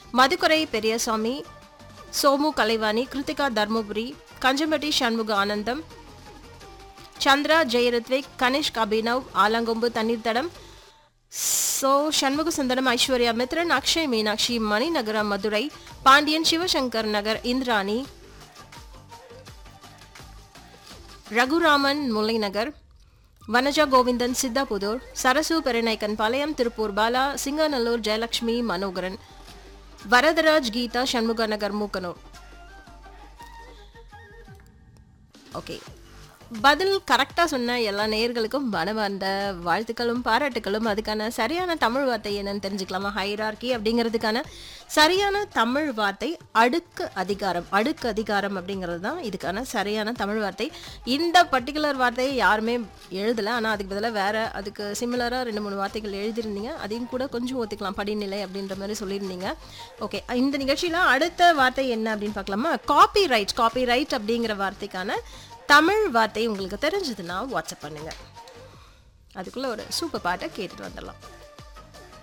மதுக்கரை பெரியசாமி சோமு கலைவாணி கிருத்திகா தர்மபுரி கஞ்சம்பட்டி சண்முக ஆனந்தம் சந்திரா ஜெயரத்விக் கனிஷ்க் அபினவ் ஆலங்கொம்பு தண்ணீர் தடம் சோ சண்முக சுந்தரம் ஐஸ்வர்யா மித்ரன் அக்ஷய் மீனாட்சி மணிநகரம் மதுரை பாண்டியன் சிவசங்கர் நகர் இந்திராணி ரகுராமன் முல்லைநகர் வனஜா கோவிந்தன் சித்தாபுதூர் சரசு பெருநாய்க்கன் பாளையம் திருப்பூர் பாலா சிங்கநல்லூர் ஜெயலட்சுமி மனோகரன் வரதராஜ் கீதா சண்முக நகர் மூக்கனூர் ஓகே பதில் கரெக்டாக சொன்ன எல்லா நேயர்களுக்கும் மனமார்ந்த வாழ்த்துக்களும் பாராட்டுகளும் அதுக்கான சரியான தமிழ் வார்த்தை என்னன்னு தெரிஞ்சுக்கலாமா ஹைரார்கி அப்படிங்கிறதுக்கான சரியான தமிழ் வார்த்தை அடுக்கு அதிகாரம் அடுக்கு அதிகாரம் அப்படிங்கிறது தான் இதுக்கான சரியான தமிழ் வார்த்தை இந்த பர்டிகுலர் வார்த்தையை யாருமே எழுதலை ஆனால் அதுக்கு பதிலாக வேற அதுக்கு சிமிலராக ரெண்டு மூணு வார்த்தைகள் எழுதியிருந்தீங்க அதையும் கூட கொஞ்சம் ஒத்துக்கலாம் படிநிலை அப்படின்ற மாதிரி சொல்லியிருந்தீங்க ஓகே இந்த நிகழ்ச்சியில் அடுத்த வார்த்தை என்ன அப்படின்னு பார்க்கலாமா காப்பி ரைட் காப்பி ரைட் அப்படிங்கிற வார்த்தைக்கான தமிழ் வார்த்தை உங்களுக்கு தெரிஞ்சதுன்னா வாட்ஸ்அப் பண்ணுங்க அதுக்குள்ள ஒரு சூப்பர் பாட்டை கேட்டுட்டு வந்துடலாம்